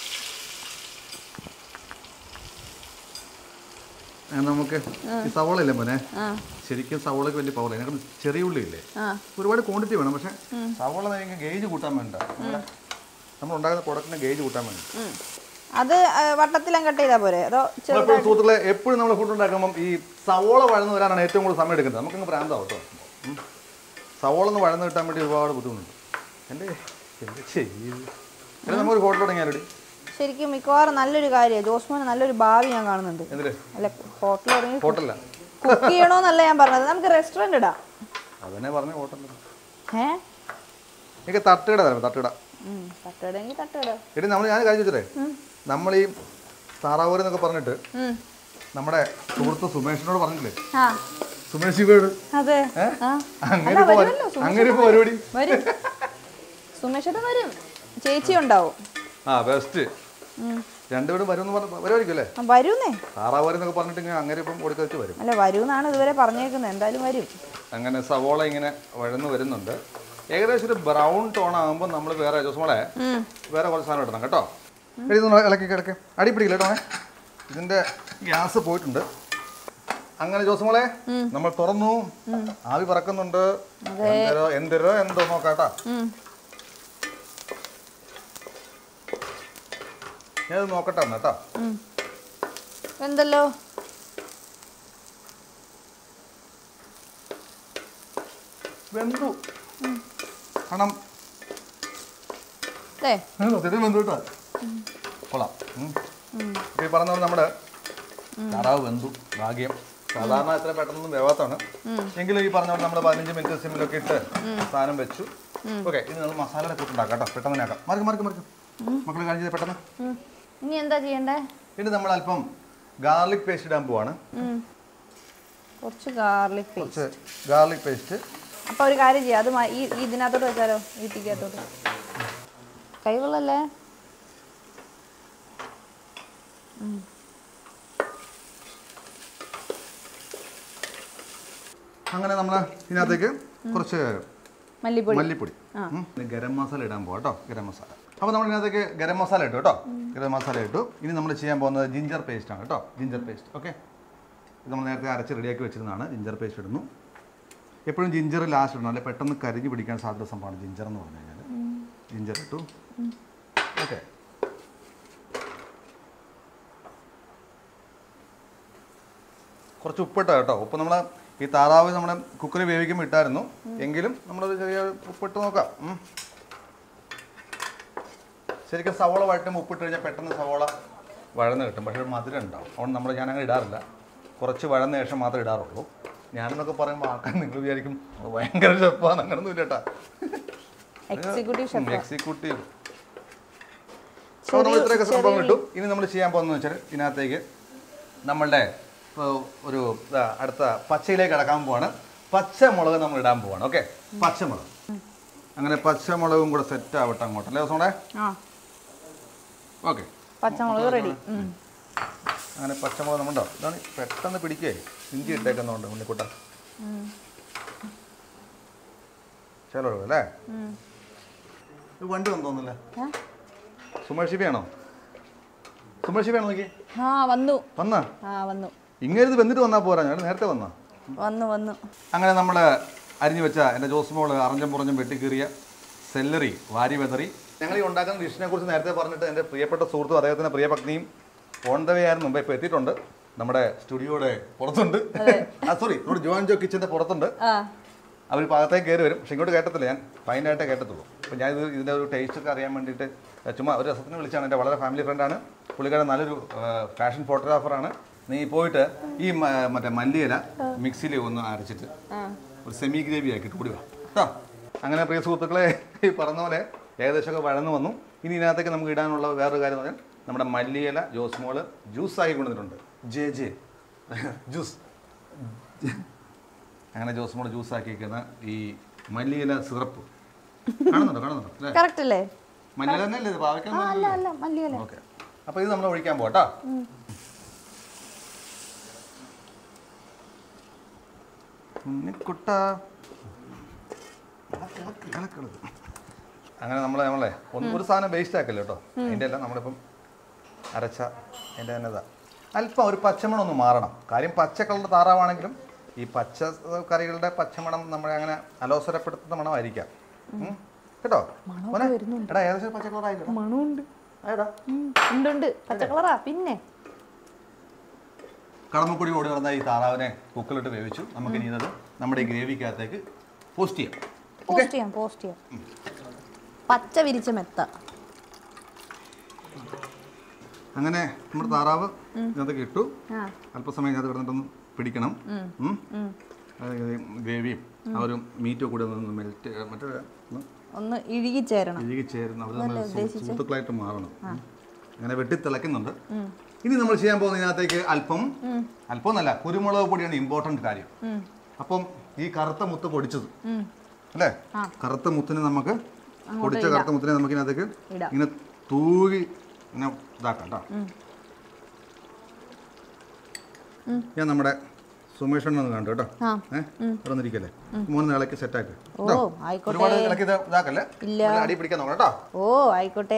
അങ്ങനെ നമുക്ക് ഈ സവോള ഇല്ലേ മോനെ ആ ശരിക്കും സവോളയ്ക്ക് വലിയ പവർ അതിനകത്ത് ചെറിയ ഉള്ളി ഇല്ലേ ആ ഒരുപാട് ക്വാണ്ടിറ്റി വേണം പക്ഷേ സവോള നമുക്ക് ഗേജ് കൂട്ടാൻ വേണ്ട നമ്മുടെ നമ്മൾ ഉണ്ടാക്കുന്ന പ്രൊഡക്റ്റിന് ഗേജ് കൂട്ടാൻ വേണ്ടി ഉം. അത് ആ, വട്ടത്തിലും കട്ട് ചെയ്താൽ പോരെ അതോ ചെറു നമ്മളെപ്പോഴും സുഹൃത്തുക്കളെ എപ്പോഴും നമ്മൾ ഫുഡ് ഉണ്ടാക്കുമ്പം ഈ സവോള വഴന്ന് വരാനാണ് ഏറ്റവും കൂടുതൽ സമയം എടുക്കുന്നത് നമുക്കങ്ങ് പ്രാന്താവും കേട്ടോ ഉം. സവോള ഒന്ന് വഴന്ന് കിട്ടാൻ വേണ്ടി ഒരുപാട് ബുദ്ധിമുട്ടുണ്ട് എൻ്റെ എന്ത് ചെയ്യും അല്ല നമുക്കൊരു ഹോട്ടൽ തുടങ്ങിയാലോ ശരിക്കും മിക്കവാറും നല്ലൊരു കാര്യമാണ് ജോസ്മോന് നല്ലൊരു ഭാവി ഞാൻ കാണുന്നുണ്ട് എന്തില് അല്ല ഹോട്ടൽ തുടങ്ങി ഹോട്ടലല്ല കുക്ക് ചെയ്യണോന്നല്ല ഞാൻ പറഞ്ഞത് നമുക്ക് റെസ്റ്റോറൻറ്റ് ഇടാം അതന്നെ പറഞ്ഞ ഹോട്ടലിൽ ഏ എനിക്ക് തട്ടുകട തരാം തട്ടുകട ഉം, തട്ടിടുമെങ്കിൽ തട്ടിടുക എടി നമ്മൾ ഞാൻ കാര്യം ചോദിച്ചേ നമ്മൾ ഈ താറാവൂര് എന്നൊക്കെ പറഞ്ഞിട്ട് ഉം. നമ്മുടെ സുഹൃത്ത് സുമേഷിനോട് പറഞ്ഞില്ലേ ആ സുമേഷ് ശിവയോട് അതെ ഏ? ആ അങ്ങനെ അല്ല, ഇപ്പൊ വരുമല്ലോ, സുമേഷ് അങ്ങനെ ഇപ്പൊ പരിപാടി വരും സുമേഷേട്ടൻ വരും ചേച്ചി ഉണ്ടാവും ആ ബെസ്റ്റ് ഉം. രണ്ടുപേരും വരുമെന്ന് പറഞ്ഞ വരുമായിരിക്കും അല്ലേ ആ, വരൂന്നേ താറാവൂര് എന്നൊക്കെ പറഞ്ഞിട്ട് ഇങ്ങനെ അങ്ങനെ ഇപ്പം കൊടുക്കച്ച് വരും അല്ല വരൂന്നാണ് ഇതുവരെ പറഞ്ഞേക്കുന്നത് എന്തായാലും വരും അങ്ങനെ സവോള ഇങ്ങനെ വഴന്ന് വരുന്നുണ്ട് ഏകദേശം ഒരു ബ്രൗൺ ടോൺ ആകുമ്പോൾ നമ്മൾ വേറെ ജോസ്മോളെ ഉം. വേറെ കുറച്ച് സാധനം ഇടണം കേട്ടോ എടി ഇതൊന്ന് ഇളക്കി കിടക്ക് അടി പിടിക്കില്ല കേട്ടോ മോനെ. ഇതിന്റെ ഗ്യാസ് പോയിട്ടുണ്ട് അങ്ങനെ ജോസ്മോളെ നമ്മൾ തുറന്നു ആവി പറക്കുന്നുണ്ട് എന്തരോ എന്തരോ എന്തോ നോക്കാട്ടാ ഉം. ഞാനത് നോക്കട്ടെ എന്നാ കേട്ടോ ഉം. എന്തല്ലോ വെന്തു കാരണം ഏ സത്യത്തിൽ വെന്തു കേട്ടോ കൊള്ളാം ഉം. ഇപ്പൊ ഈ പറഞ്ഞ പോലെ നമ്മുടെ താറാവ് വെന്തു ഭാഗ്യം സാധാരണ എത്ര പെട്ടെന്നൊന്നും വേവാത്താണ് എങ്കിലും ഈ പറഞ്ഞ പോലെ നമ്മൾ പതിനഞ്ച് മിനിറ്റ് സിമ്മിലൊക്കെ ഇട്ട് സാധനം വെച്ചു ഓക്കെ ഇത് നമ്മൾ മസാലയുടെ കൂട്ടുണ്ടാക്കാം കേട്ടോ പെട്ടെന്ന് തന്നെ ആക്കാം മറിക്കും മറിക്കും മറിക്കും മക്കൾ കാണിച്ചത് പെട്ടെന്ന് ഉം. ഇനി എന്താ ചെയ്യണ്ടേ ഇനി നമ്മൾ അല്പം ഗാർലിക് പേസ്റ്റ് ഇടാൻ പോവാണ് ഉം. കുറച്ച് ഗാർലിക് പേസ്റ്റ് കുറച്ച് ഗാർലിക് പേസ്റ്റ് അപ്പൊ ഒരു കാര്യം ചെയ്യാം അത് മ- ഈ ഈ ഇതിനകത്തോട്ട് വെച്ചാലോ ഈ തീക്കകത്തോട്ട് കൈവെള്ളല്ലേ അങ്ങനെ നമ്മൾ ഇതിനകത്തേക്ക് കുറച്ച് മല്ലിപ്പൊടി മല്ലിപ്പൊടി ഉം. ഇനി ഗരം മസാല ഇടാൻ പോവാം കേട്ടോ ഗരം മസാല അപ്പോൾ നമ്മൾ ഇതിനകത്തേക്ക് ഗരം മസാല ഇട്ടു കേട്ടോ ഗരം മസാല ഇട്ടു ഇനി നമ്മൾ ചെയ്യാൻ പോകുന്നത് ജിഞ്ചർ പേസ്റ്റ് ആണ് കേട്ടോ ജിഞ്ചർ പേസ്റ്റ് ഓക്കെ ഇത് നമ്മൾ നേരത്തെ അരച്ച് റെഡിയാക്കി വെച്ചിരുന്നതാണ് ജിഞ്ചർ പേസ്റ്റ് ഇടുന്നു എപ്പോഴും ജിഞ്ചർ ലാസ്റ്റ് ഇടണം അല്ലെ പെട്ടെന്ന് കരിഞ്ഞ് പിടിക്കാൻ സാധ്യത സംഭവമാണ് ജിഞ്ചർ എന്ന് പറഞ്ഞു കഴിഞ്ഞാൽ ജിഞ്ചർ ഇട്ടു ഓക്കെ കുറച്ച് ഉപ്പിട്ട കേട്ടോ ഉപ്പ് നമ്മൾ ഈ താറാവ് നമ്മുടെ കുക്കറിൽ വേവിക്കുമ്പോൾ ഇട്ടായിരുന്നു എങ്കിലും നമ്മളത് ചെറിയ ഉപ്പിട്ട് നോക്കാം ഉം. ശരിക്കും സവോള വഴറ്റുമ്പോൾ ഉപ്പിട്ട് കഴിഞ്ഞാൽ പെട്ടെന്ന് സവോള വഴന്ന് കിട്ടും പക്ഷേ ഒരു മധുരം ഉണ്ടാവും അതുകൊണ്ട് നമ്മൾ ഞാൻ അങ്ങനെ ഇടാറില്ല കുറച്ച് വഴന്ന ശേഷം മാത്രമേ ഇടാറുള്ളൂ ഞാനെന്നൊക്കെ പറയുമ്പോൾ ആൾക്കാർ നിങ്ങൾ വിചാരിക്കും "അത് ഭയങ്കര ഷെഫാണ് അങ്ങനൊന്നും ഇല്ല കേട്ടാ എക്സിക്യൂട്ടീവ് ഷെഫ് എക്സിക്യൂട്ടീവ് അപ്പോൾ നമ്മൾ ഇത്രയൊക്കെ സംഭവം കിട്ടും ഇനി നമ്മൾ ചെയ്യാൻ പോകുന്നത് വെച്ചാൽ ഇതിനകത്തേക്ക് നമ്മളുടെ ഏർ, ഒരു ദാ അടുത്ത പച്ചയിലേക്ക് കിടക്കാൻ പോവാണ് പച്ചമുളക് നമ്മൾ ഇടാൻ പോവാണ് ഓക്കെ പച്ചമുളക് അങ്ങനെ പച്ചമുളകും കൂടെ സെറ്റ് ആവട്ടെ അങ്ങോട്ട് അല്ലേ ദിവസം ആ ഓക്കെ പച്ചമുളക് റെഡി അങ്ങനെ പച്ചമുളക് നമ്മണ്ടോ ഇതാണ് പെട്ടെന്ന് പിടിക്കേ ഇഞ്ചി ഇട്ടേക്കുന്നുണ്ട് ഉണ്ണിക്കുട്ട ചില അല്ലേ ഇത് വണ്ടി വന്നു തോന്നില്ല സുമേഷ് ഷിബിയാണോ സുമേഷ് ഷിബിയാണോ നോക്കി ആ വന്നു വന്നാ ആ വന്നു ഇങ്ങനെ ഇത് വന്നിട്ട് വന്നാൽ പോരാ ഞാൻ നേരത്തെ വന്നാ വന്നു വന്നു അങ്ങനെ നമ്മൾ അരിഞ്ഞു വെച്ച എൻ്റെ ജോസ്മോള് അറഞ്ഞം പുറഞ്ഞും വെട്ടിക്കീറിയ സെല്ലറി വാരി വെതറി ഞങ്ങൾ ഈ ഉണ്ടാക്കുന്ന ഡിഷിനെ കുറിച്ച് നേരത്തെ പറഞ്ഞിട്ട് എൻ്റെ പ്രിയപ്പെട്ട സുഹൃത്തും അദ്ദേഹത്തിൻ്റെ പ്രിയ പത്നിയും ഓൺ ദ വേ ആയിരുന്നു മുമ്പ് ഇപ്പോൾ എത്തിയിട്ടുണ്ട് നമ്മുടെ സ്റ്റുഡിയോയുടെ പുറത്തുണ്ട് ആ സോറി നമ്മുടെ ജോൺ ജോ കിച്ചൻ്റെ പുറത്തുണ്ട് ആ അവർ ഭാഗത്തേക്ക് കയറി വരും പക്ഷെ ഇങ്ങോട്ട് കേട്ടത്തില്ല ഞാൻ ഫൈനായിട്ടേ കേട്ടത്തുള്ളൂ അപ്പോൾ ഞാൻ ഇത് ഇതിൻ്റെ ഒരു ടേസ്റ്റ് ഒക്കെ അറിയാൻ വേണ്ടിയിട്ട് ചുമ്മാ ഒരു രസത്തിന് വിളിച്ചാണ് എൻ്റെ വളരെ ഫാമിലി ഫ്രണ്ടാണ് പുള്ളിക്കാരൻ നല്ലൊരു ഫാഷൻ ഫോട്ടോഗ്രാഫറാണ് നീ പോയിട്ട് ഈ മ- മറ്റേ മല്ലിയില മിക്സിയിൽ ഒന്ന് അരച്ചിട്ട് ഒരു സെമി ഗ്രേവി ആക്കിയിട്ട് കൂടി വാ കേട്ടോ അങ്ങനെ പ്രിയ സുഹൃത്തുക്കളെ ഈ പറഞ്ഞ പോലെ ഏകദേശമൊക്കെ വഴന്നു വന്നു ഇനി ഇതിനകത്തേക്ക് നമുക്ക് ഇടാനുള്ള വേറൊരു കാര്യം എന്ന് പറഞ്ഞാൽ നമ്മുടെ മല്ലിയില ജോസ്മോള് ജ്യൂസ് ആക്കി കൊണ്ടുവന്നിട്ടുണ്ട് ജെ ജെ ജ്യൂസ് അങ്ങനെ ജോസ്മോള് ജ്യൂസ് ആക്കിയിരിക്കുന്ന ഈ മല്ലിയില സിറപ്പ് കാണുന്നുണ്ടോ കാണുന്നുണ്ടോ അല്ലേ കറക്റ്റ് അല്ലേ മല്ലിയില തന്നെ അല്ലേ ഇത് പാവയ്ക്കാൻ ആ അല്ല അല്ല മല്ലിയല്ലേ ഓക്കെ അപ്പോൾ ഇത് നമ്മൾ ഒഴിക്കാൻ പോകട്ടോ ഉണ്ണിക്കുട്ട അങ്ങനെ നമ്മൾ നമ്മളെ ഒന്ന് ഒരു സാധനം വേസ്റ്റ് ആക്കല്ലോ കേട്ടോ അതിൻ്റെ അല്ല നമ്മളിപ്പം അരച്ച അതിൻ്റെ തന്നെ ഇതാ അല്പം ഒരു പച്ചമണം ഒന്ന് മാറണം കാര്യം പച്ച കളറിൻ്റെ താറാവാണെങ്കിലും ഈ പച്ച ഏർ, കറികളുടെ പച്ചമണം നമ്മളെ അങ്ങനെ അലോസരപ്പെടുത്തുന്ന മണമായിരിക്കാം ഉം. കേട്ടോ മോനെ, എടാ ഏകദേശം പച്ച കളറായില്ലോ മണമുണ്ട് ഏടാ ഉണ്ട് ഉണ്ട് പച്ച കളറാ പിന്നെ കടമക്കുടി ഓടി നടന്ന ഈ താറാവിനെ കുക്കറിലിട്ട് വേവിച്ചു നമുക്ക് ഇനി ഇത് നമ്മുടെ ഈ ഗ്രേവിക്കകത്തേക്ക് പോസ്റ്റ് ചെയ്യാം പോസ്റ്റ് ചെയ്യാം പോസ്റ്റ് ചെയ്യാം പച്ച വിരിച്ച മെത്ത അങ്ങനെ നമ്മുടെ താറാവ് ഇതിനകത്തേക്ക് ഇട്ടു ആ അല്പസമയം ഇതിനകത്ത് കിടന്നിട്ടൊന്ന് പിടിക്കണം ഉം. അത് ഈ ഗ്രേവിയും ആ ഒരു മീറ്റും കൂടി ഒന്ന് മെൽറ്റ് മറ്റേ ഒന്ന് ഒന്ന് ഇഴുകി ചേരണം ഇഴുകി ചേരുന്ന അവർ നമ്മൾ സുഹൃത്തുക്കളായിട്ട് മാറണം ഉം. അങ്ങനെ വെട്ടി തിളയ്ക്കുന്നുണ്ട് ഇനി നമ്മൾ ചെയ്യാൻ പോകുന്ന ഇതിനകത്തേക്ക് അല്പം അല്പം എന്നല്ല കുരുമുളക് പൊടിയാണ് ഇമ്പോർട്ടൻറ്റ് കാര്യം അപ്പം ഈ കറുത്ത മുത്ത് പൊടിച്ചത് അല്ലേ കറുത്ത മുത്തിന് നമുക്ക് പൊടിച്ച കറുത്ത മുത്തിനെ നമുക്ക് ഇതിനകത്തേക്ക് ഇടാം. ഇങ്ങനെ തൂകി ഇങ്ങനെ ഇതാക്കാം കേട്ടോ ഞാൻ നമ്മുടെ സുമേഷണ്ണ ഒന്ന് കണ്ടു കേട്ടോ ആ. ഏഹ് ഇവിടെ ഒന്നിരിക്കല്ലേ മൂന്ന് ഇളക്കി സെറ്റാക്ക് ഓ ആയിക്കോട്ടെ ഒരുപാട് ഇളക്കി ഇത് ഇതാക്കല്ലേ ഇല്ല. ഇവിടെ അടി പിടിക്കാൻ നോക്കണം കേട്ടോ ഓ ആയിക്കോട്ടെ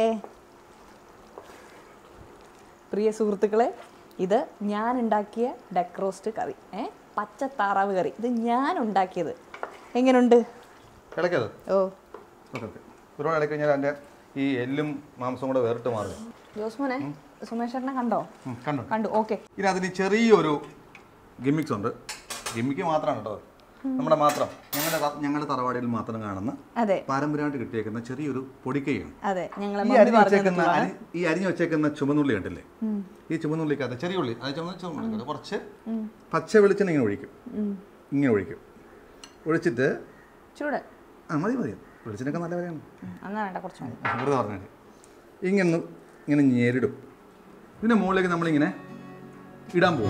പ്രിയ സുഹൃത്തുക്കളെ ഇത് ഞാൻ ഉണ്ടാക്കിയ ഡക്ക് റോസ്റ്റ് കറി ഏ പച്ച താറാവ് കറി ഇത് ഞാൻ ഉണ്ടാക്കിയത് എങ്ങനെയുണ്ട് ഇളക്കിയത് ഓ ഓക്കെ ഓക്കെ ഒരുപാട് ഇളക്കി കഴിഞ്ഞാൽ അതിൻ്റെ ഈ എല്ലും മാംസവും കൂടെ വേറിട്ട് മാറും ജോസ്മോനെ സുമേഷേട്ടനെ കണ്ടോ ഉം, കണ്ടോ കണ്ടു ഓക്കെ ഇനി അതിന് ചെറിയൊരു ഗിമ്മിക്സ് ഉണ്ട് ഗിമ്മിക്ക് മാത്രമാണ് കേട്ടോ നമ്മുടെ മാത്രം ഞങ്ങളുടെ ത- ഞങ്ങളുടെ തറവാടിയിൽ മാത്രം കാണുന്ന അതെ പാരമ്പര്യമായിട്ട് കിട്ടിയേക്കുന്ന ചെറിയൊരു പൊടിക്കൈയാണ് അതെ ഞങ്ങളെ ഈ മമ്മി അരിഞ്ഞു പറഞ്ഞു വെച്ചേക്കുന്ന അരി ഈ അരിഞ്ഞു വെച്ചേക്കുന്ന ചുമന്നുള്ളി കണ്ടില്ലേ ഈ ചുമന്നുള്ളിക്കകത്ത് ചെറിയ ഉള്ളി അത് ചുമന്ന ചുമന്നുള്ളി കുറച്ച് പച്ച വെളിച്ചെണ്ണ ഇങ്ങനെ ഒഴിക്കും ഇങ്ങനെ ഒഴിക്കും ഒഴിച്ചിട്ട് ചൂട് ആ മതി മതി വെളിച്ചെണ്ണൊക്കെ നല്ല വിലയാണ് എന്നാ വേണ്ട കുറച്ച് മതി വെറുതെ പറഞ്ഞാൽ ഇങ്ങനെ ഇങ്ങനെ ഞെരിടും ഇതിൻ്റെ മുകളിലേക്ക് നമ്മളിങ്ങനെ ഇടാൻ പോകും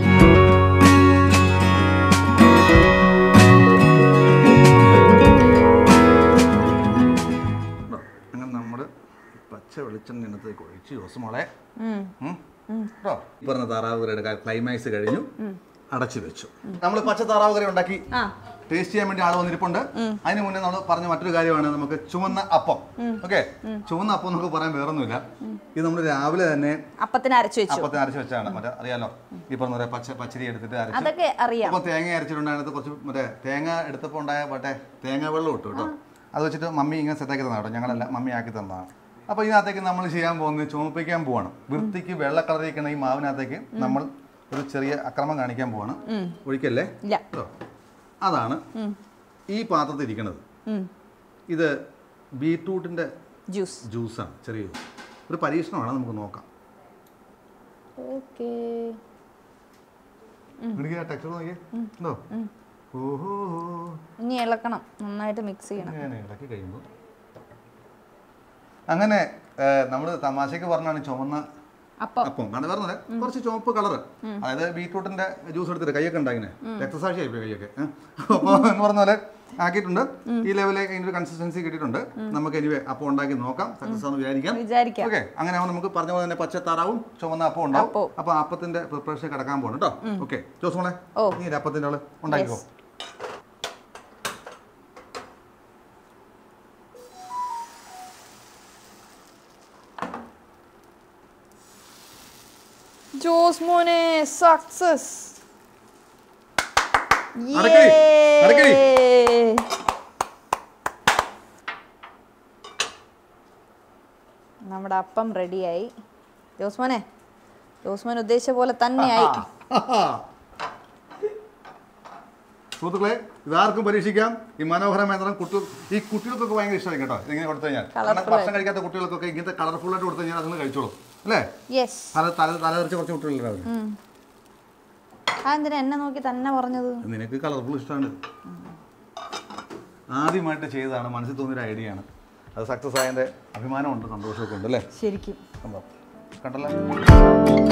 ഉണ്ടോ? അങ്ങനെ നമ്മൾ പച്ച വെളിച്ചെണ്ണ ഇന്നത്തേക്ക് ഒഴിച്ച് ദിവസം മോളെ ഉം. ഉം. കേട്ടോ ഈ പറഞ്ഞ താറാവ് കറിയുടെ ക്ലൈമാക്സ് കഴിഞ്ഞു അടച്ചു വെച്ചു നമ്മൾ പച്ച താറാവ് കറി ഉണ്ടാക്കി ആ ടേസ്റ്റ് ചെയ്യാൻ വേണ്ടി ആൾ വന്നിരിപ്പുണ്ട് അതിന് മുന്നേ നമ്മൾ പറഞ്ഞ മറ്റൊരു കാര്യമാണ് നമുക്ക് ചുവന്ന അപ്പം ഓക്കെ ചുവന്ന അപ്പം എന്നൊക്കെ പറയാൻ വേറൊന്നുമില്ല ഇത് നമ്മൾ രാവിലെ തന്നെ അപ്പത്തിന് അരച്ചു വെച്ചു അപ്പത്തിന് അരച്ച് വെച്ചാണ് മറ്റേ അറിയാലോ ഈ പറഞ്ഞ പോലെ പച്ച പച്ചരി എടുത്തിട്ട് അരച്ച് അതൊക്കെ അറിയാം അപ്പോൾ തേങ്ങ അരച്ചിട്ടുണ്ടായിരുന്നത് കുറച്ച് മറ്റേ തേങ്ങ എടുത്തപ്പോൾ ഉണ്ടായ മറ്റേ തേങ്ങ വെള്ളം ഇട്ടു കേട്ടോ അത് വെച്ചിട്ട് മമ്മി ഇങ്ങനെ സെറ്റാക്കി തന്നാണ് കേട്ടോ ഞങ്ങളല്ല മമ്മി ആക്കി തന്നതാണ് അപ്പോൾ ഇതിനകത്തേക്ക് നമ്മൾ ചെയ്യാൻ പോകുന്നത് ചുമപ്പിക്കാൻ പോവാണ് വൃത്തിക്ക് വെള്ള കളറിരിക്കുന്ന ഈ മാവിനകത്തേക്ക് നമ്മൾ ഒരു ചെറിയ അക്രമം കാണിക്കാൻ പോവാണ് ഒഴിക്കല്ലേ ഇല്ല കേട്ടോ അതാണ് ഈ പാത്രത്തിൽ ഇരിക്കുന്നത് ഉം. ഇത് ബീട്രൂട്ടിൻ്റെ ജ്യൂസ് ജ്യൂസാണ് ചെറിയ ജ്യൂസ് ഒരു പരീക്ഷണമാണ് നമുക്ക് നോക്കാം ഓക്കേ എനിക്ക് ടെക്സ്ചർ നോക്കിയേ ഉണ്ടോ ഓഹോ ഇനി ഇളക്കണം നന്നായിട്ട് മിക്സ് ചെയ്യണം അങ്ങനെ ഇളക്കി കഴിയുമ്പോൾ അങ്ങനെ നമ്മൾ തമാശക്ക് പറഞ്ഞാണ് ചുവന്ന അപ്പം അപ്പം കണ്ടു പറഞ്ഞത് കുറച്ച് ചുവപ്പ് കളറ് അതായത് ബീട്രൂട്ടിന്റെ ജ്യൂസ് എടുത്തിട്ട് കൈയൊക്കെ ഉണ്ടായിങ്ങനെ രക്തസാക്ഷിയായി പോയി കൈയൊക്കെ ഏ? അപ്പോൾ എന്ന് പറഞ്ഞ പോലെ ആക്കിയിട്ടുണ്ട് ഈ ലെവലിലേക്ക് അതിൻ്റെ ഒരു കൺസിസ്റ്റൻസി കിട്ടിയിട്ടുണ്ട് നമുക്ക് ഇനി അപ്പം ഉണ്ടാക്കി നോക്കാം സക്സസ് ആണെന്ന് വിചാരിക്കാം വിചാരിക്കാം ഓക്കെ അങ്ങനെ ആവുമ്പോൾ നമുക്ക് പറഞ്ഞ പോലെ തന്നെ പച്ചത്താറാവും ചുവന്ന അപ്പം ഉണ്ടാവും അപ്പവും. അപ്പൊ അപ്പത്തിന്റെ പ്രിപ്പറേഷൻ കിടക്കാൻ പോകണം കേട്ടോ ഓക്കെ ജോസ് മോളെ ഓ. നീ ഒരു അപ്പത്തിന്റെ ആള് ഉണ്ടാക്കിക്കോ ജോസ് മോനെ സക്സസ് അടക്കടി, അടക്കടി. നമ്മുടെ അപ്പം റെഡിയായി ജോസ്മോനെ ജോസ്മോൻ ഉദ്ദേശിച്ച പോലെ തന്നെയായി സുഹൃത്തുക്കളെ ഇതാർക്കും പരീക്ഷിക്കാം ഈ മനോഹരമായ നിറം കുട്ടി ഈ കുട്ടികൾക്കൊക്കെ ഭയങ്കര ഇഷ്ടമായി കേട്ടോ ഇതിങ്ങനെ കൊടുത്തു കഴിഞ്ഞാൽ കാരണം ഭക്ഷണം കഴിക്കാത്ത കുട്ടികൾക്കൊക്കെ ഇങ്ങനത്തെ കളർഫുൾ ആയിട്ട് കൊടുത്തു കഴിഞ്ഞാൽ അതുങ്ങൾ കഴിച്ചോളും അല്ലേ യെസ് തല തല തലതെറിച്ച കുറച്ച് കുട്ടികളുണ്ടാവും അതെന്തിനാ എന്നെ നോക്കി തന്നെ പറഞ്ഞത് നിനക്ക് കളർഫുൾ ഇഷ്ടമാണ് ആദ്യമായിട്ട് ചെയ്തതാണ് മനസ്സിൽ തോന്നിയൊരു ഐഡിയ ആണ് അത് സക്സസ് ആയതിൻ്റെ അഭിമാനമുണ്ട് സന്തോഷമൊക്കെ ഉണ്ട് അല്ലേ ശരിക്കും സംഭവം കണ്ടല്ലോ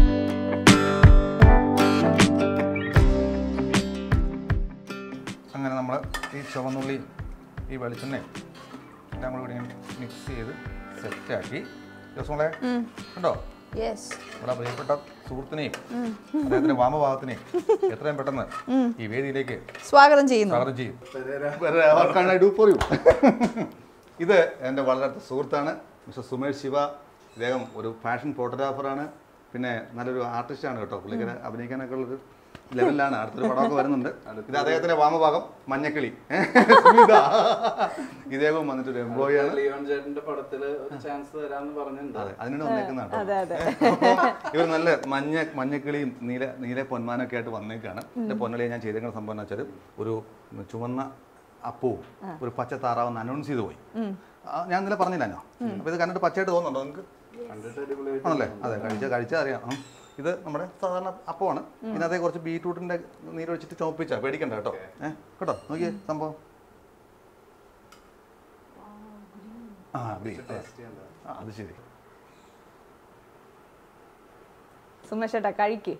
അങ്ങനെ നമ്മൾ ഈ ചുവന്നുള്ളി ഈ വെളിച്ചെണ്ണയും എല്ലാം കൂടി ഇങ്ങനെ മിക്സ് ചെയ്ത് സെറ്റാക്കി ജോസോളെ ഉണ്ടോ യെസ് നമ്മുടെ പ്രിയപ്പെട്ട സുഹൃത്തിനെയും അദ്ദേഹത്തിന്റെ വാമഭാഗത്തിനെയും എത്രയും പെട്ടെന്ന് ഈ വേദിയിലേക്ക് സ്വാഗതം ചെയ്യുന്നു സ്വാഗതം ചെയ്യും വേറെ ആർക്കാണ് I do for you? ഇത് എൻ്റെ വളരെ അടുത്ത സുഹൃത്താണ് മിസ്റ്റർ സുമേഷ് ശിവ ഇദ്ദേഹം ഒരു ഫാഷൻ ഫോട്ടോഗ്രാഫറാണ് പിന്നെ നല്ലൊരു ആർട്ടിസ്റ്റാണ് കേട്ടോ പുള്ളിക്കാരെ അഭിനയിക്കാനൊക്കെ ഉള്ളൊരു ലെവലിലാണ് അടുത്തൊരു പടമൊക്കെ വരുന്നുണ്ട് ഇത് അദ്ദേഹത്തിന്റെ വാമഭാഗം മഞ്ഞക്കിളി സ്മിത ഇദ്ദേഹം വന്നിട്ട് ഒരു എംപ്ലോയി ആണ് ലിയോൺ ചേട്ടന്റെ പടത്തില് ഒരു ചാൻസ് തരാന്ന് പറഞ്ഞിട്ടുണ്ട് അതെ അതിനാണ് വന്നേക്കുന്നത് കേട്ടോ അതെ അതെ ഇവർ നല്ല മഞ്ഞ മഞ്ഞക്കിളിയും നീല നീല പൊന്മാനൊക്കെ ആയിട്ട് വന്നേക്കാണ് എൻ്റെ പൊന്നളിയെ ഞാൻ ചെയ്തേക്കുന്ന സംഭവം എന്ന് വെച്ചാൽ ഒരു ചുവന്ന അപ്പവും ഒരു പച്ച താറാവെന്ന് അനൗൺസ് ചെയ്ത് പോയി ആ, ഞാൻ ഇന്നലെ പറഞ്ഞില്ല ഞാൻ അപ്പോൾ ഇത് കണ്ടിട്ട് പച്ചയായിട്ട് തോന്നുന്നുണ്ടോ നിങ്ങൾക്ക് കണ്ടിട്ട് അടിപൊളിയായിട്ട് ആണല്ലേ അതെ കഴിച്ച കഴിച്ചാൽ അറിയാം ഉം. ഇത് നമ്മുടെ സാധാരണ അപ്പമാണ് ഇതിനകത്തെ കുറച്ച് ബീറ്റ്റൂട്ടിൻ്റെ നീരൊഴിച്ചിട്ട് ചോപ്പിച്ചാ പേടിക്കണ്ട കേട്ടോ ഏഹ് കേട്ടോ നോക്കിയേ സംഭവം ആ green. ആ അത് ശരി സുമേഷ് ഏട്ടാ കഴിക്ക്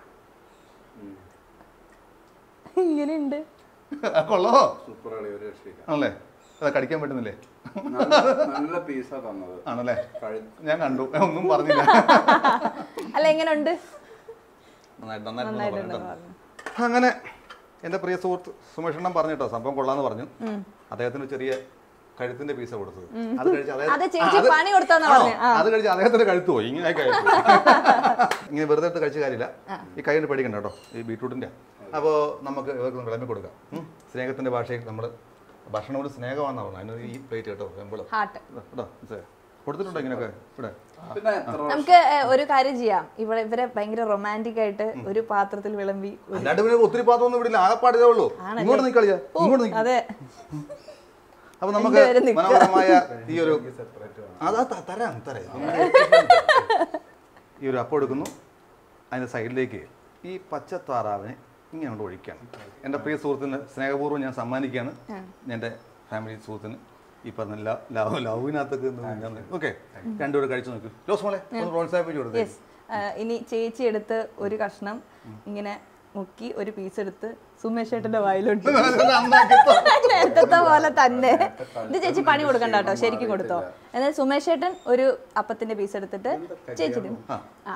ഇങ്ങനെയുണ്ട് കൊള്ളോ സൂപ്പർ അളി ഒരു രക്ഷയില്ല ആണല്ലേ അത് കടിക്കാൻ പറ്റുന്നില്ലേ നല്ല- നല്ല പീസാ തന്നത് ആണല്ലേ കഴി- ഞാൻ കണ്ടു ഞാൻ ഒന്നും പറഞ്ഞില്ല അല്ല എങ്ങനെയുണ്ട് നന്നായിട്ട് നന്നായിട്ട് നന്നായിട്ടുണ്ടെന്ന് പറഞ്ഞു പറഞ്ഞു അങ്ങനെ എൻ്റെ പ്രിയ സുഹൃത്ത് സുമേഷണ്ണം പറഞ്ഞു കേട്ടോ സംഭവം കൊള്ളാന്ന് പറഞ്ഞു അദ്ദേഹത്തിന് ചെറിയ കഴുത്തിന്റെ പീസ കൊടുത്തത് അത് കഴിച്ച് അദ്ദേഹം- അത് ചേച്ചി ആ, അത് പണി കൊടുത്താന്നാ ആണോ? പറഞ്ഞെ. ആ. അത് കഴിച്ച് അദ്ദേഹത്തിന്റെ കഴുത്ത് പോയി ഇങ്ങനെ കഴിച്ചു ഇങ്ങനെ വെറുതെ എടുത്ത് കഴിച്ച കാര്യമില്ല ഈ കൈ കൊണ്ട് പേടിക്കണ്ട കേട്ടോ ഈ ബീട്രൂട്ടിന്റെ അപ്പോൾ നമുക്ക് ഇവർക്ക് വിളമ്പി കൊടുക്കാം ഉം. സ്നേഹത്തിന്റെ ഭാഷയിൽ നമ്മൾ ഭക്ഷണത്തോട് സ്നേഹമാണെന്ന് പറഞ്ഞു അതിന് ഈ പ്ലേറ്റ് കേട്ടോ വെമ്പളം ഹാർട്ട് കേട്ടോ മനസ്സിലായോ? കൊടുത്തിട്ടുണ്ടോ ഇങ്ങനെയൊക്കെ ഇവിടെ പിന്നെ എത്ര നമുക്ക് ഏഹ്, ഒരു കാര്യം ചെയ്യാം ഇവിടെ ഇവരെ ഭയങ്കര റൊമാൻറ്റിക് ആയിട്ട് ഒരു പാത്രത്തിൽ വിളമ്പി ഒരു- അല്ലാണ്ട് പിന്നെ ഒത്തിരി പാത്രം ഒന്നും വിടില്ല ആകെപ്പാടിതേ ഉള്ളൂ ആണല്ലേ? ഇങ്ങോട്ട് നിക്കളിയാ ഓ, ഇങ്ങോട്ട് നിക്ക് അതെ അപ്പൊ നമുക്ക് രണ്ടുപേരും നിക്ക. മനോഹരമായ ഈ ഒരു സെപ്പറേറ്റ് വേണം അതാ ത- തരാം തരാം ഈ ഒരു അപ്പം എടുക്കുന്നു അതിന്റെ സൈഡിലേക്ക് ഈ പച്ച താറാവിനെ ഇങ്ങനെ കൊണ്ട് ഒഴിക്കുകയാണ് എൻ്റെ പ്രിയ സുഹൃത്തിന് സ്നേഹപൂർവ്വം ഞാൻ സമ്മാനിക്കുകയാണ് എൻ്റെ ഫാമിലി സുഹൃത്തിന് ഈ പറഞ്ഞ ലവ് ലവ് ലവിനകത്തൊക്കെ ഞാൻ ഓക്കെ രണ്ടുപേരും കഴിച്ചു നോക്കൂ ജോസ് മോളെ ഒന്ന് പ്രോത്സാഹിപ്പിച്ചു കൊടുത്തേ യെസ് ഇനി ചേച്ചി എടുത്ത് ഒരു കഷ്ണം ഇങ്ങനെ മുക്കി ഒരു പീസ് എടുത്ത് സുമേഷ് ഏട്ടന്റെ വായിലോട്ട് നേരത്തെ പോലെ തന്നെ ഇത് ചേച്ചി പണി കൊടുക്കണ്ട കേട്ടോ ശരിക്കും കൊടുത്തോ എന്നാൽ സുമേഷ് ഏട്ടൻ ഒരു അപ്പത്തിന്റെ പീസ് എടുത്തിട്ട് ചേച്ചി തിന്നു. ആ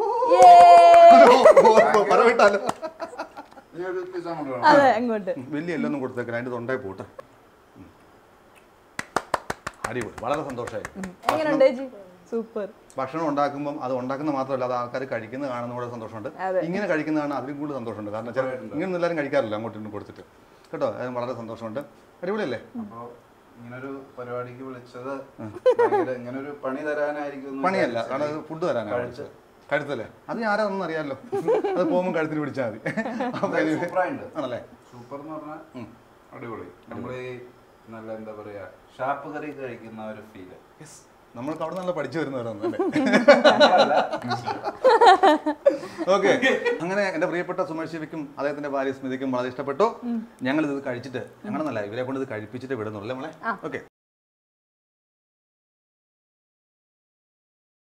പറവിട്ടാലോ ഇനി ഒരു പിസ്സ കൊണ്ട് വേണം അതെ അങ്ങോട്ട് വലിയ എല്ലൊന്നും കൊടുത്തേക്കില്ല അതിൻ്റെ തൊണ്ടായി പോട്ടെ ഉം. അടിപൊളി വളരെ സന്തോഷമായി എങ്ങനെയുണ്ട് ചേച്ചി സൂപ്പർ ഭക്ഷണം ഉണ്ടാക്കുമ്പം അത് ഉണ്ടാക്കുന്ന മാത്രമല്ല അത് ആൾക്കാർ കഴിക്കുന്നത് കാണുന്ന കൂടെ സന്തോഷമുണ്ട് അതെ. ഇങ്ങനെ കഴിക്കുന്നതാണ് അതിലും കൂടുതൽ സന്തോഷമുണ്ട് കാരണം വെച്ചാൽ ഇങ്ങനെ എല്ലാവരും കഴിക്കാറില്ല അങ്ങോട്ടും ഇങ്ങോട്ടും കൊടുത്തിട്ട് കേട്ടോ അത് വളരെ സന്തോഷമുണ്ട് അടിപൊളിയല്ലേ അപ്പൊ ഇങ്ങനൊരു പരിപാടിക്ക് വിളിച്ചത് ഭയങ്കര ഇങ്ങനൊരു പണി തരാനായിരിക്കും എന്ന് പണിയല്ല വിചാരിച്ചില്ല. കാരണം അത് ഫുഡ് തരാനാണ് വിളിച്ചത്. കഴുത്തല്ലേ അത് ആരാണെന്ന് അറിയാമല്ലോ അത് പോകുമ്പോൾ കഴുത്തിന് പിടിച്ചാൽ മതി അപ്പൊ എന്തായാലും anyway, സൂപ്പറായിട്ടുണ്ട്. ആണല്ലേ സൂപ്പർ എന്ന് പറഞ്ഞാൽ അടിപൊളി നമ്മൾ ഈ നല്ല എന്താ പറയാ ഷാപ്പ് കറി കഴിക്കുന്ന ഒരു ഫീല് യെസ് നമ്മൾക്ക് അവിടെ നല്ല പഠിച്ചു വരുന്നവരാണ് ഓക്കെ അങ്ങനെ എന്റെ പ്രിയപ്പെട്ട സുമേഷ് ശിവിക്കും അദ്ദേഹത്തിന്റെ ഭാര്യ സ്മിതിക്കും വളരെ ഇഷ്ടപ്പെട്ടു ഞങ്ങൾ ഇത് കഴിച്ചിട്ട് ഞങ്ങളെന്നല്ല ഇവരെ കൊണ്ട് ഇത് കഴിപ്പിച്ചിട്ട് വിടുന്നുള്ളൂ നമ്മളെ ഓക്കെ